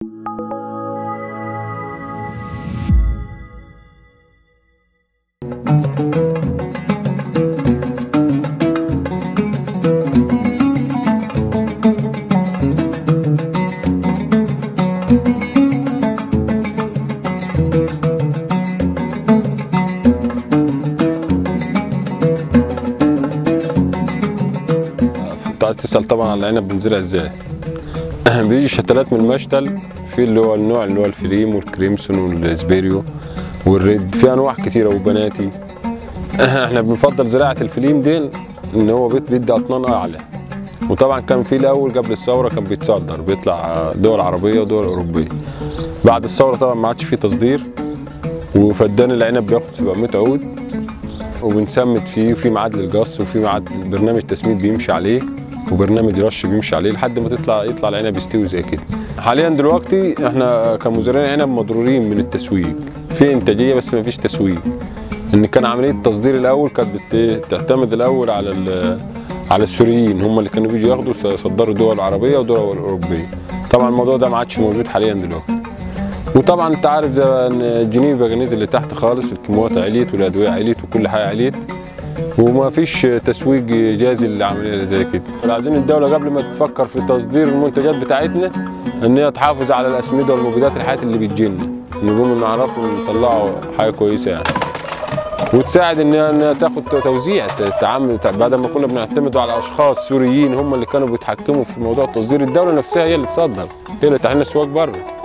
انت عايز تسال طبعا على العنب بنزرع ازاي بيجي شتلات من المشتل في اللي هو النوع اللي هو الفريم والكريمسون والسبيريو والريد في انواع كتيره وبناتي احنا بنفضل زراعه الفليم دي ان هو بيت بيدي اطنان اعلى وطبعا كان في الاول قبل الثوره كان بيتصدر بيطلع دول عربيه ودول اوروبيه بعد الثوره طبعا ما عادش فيه تصدير وفدان العنب بياخد 700 عود وبنسمد فيه وفي ميعاد للقص وفي ميعاد برنامج تسميد بيمشي عليه وبرنامج رش بيمشي عليه لحد ما تطلع يطلع العنب يستوي زي كده حاليا دلوقتي احنا كمزارعين عنب مضرورين من التسويق في انتاجيه بس ما فيش تسويق ان كان عمليه التصدير الاول كانت بت- تعتمد الاول على ال- على السوريين هم اللي كانوا بيجوا ياخدوا يصدروا دول عربيه ودول اوروبيه طبعا الموضوع ده ما عادش موجود حاليا دلوقتي وطبعا انت عارف زي ان جنيف باجانيز اللي تحت خالص الكيماويات عليت والادويه عليت وكل حاجه عليت وما فيش تسويق جازي للعمليه اللي زي كده عايزين الدوله قبل ما تفكر في تصدير المنتجات بتاعتنا ان هي تحافظ على الاسمده والمبيدات الحاجات اللي بتجيلنا نقوم نعرفوا نطلعوا حاجه كويسه يعني وتساعد ان انها تاخد توزيع تعامل بعد ما كنا بنعتمد على اشخاص سوريين هم اللي كانوا بيتحكموا في موضوع التصدير الدوله نفسها هي اللي تصدر هي اللي تعمل السواق بره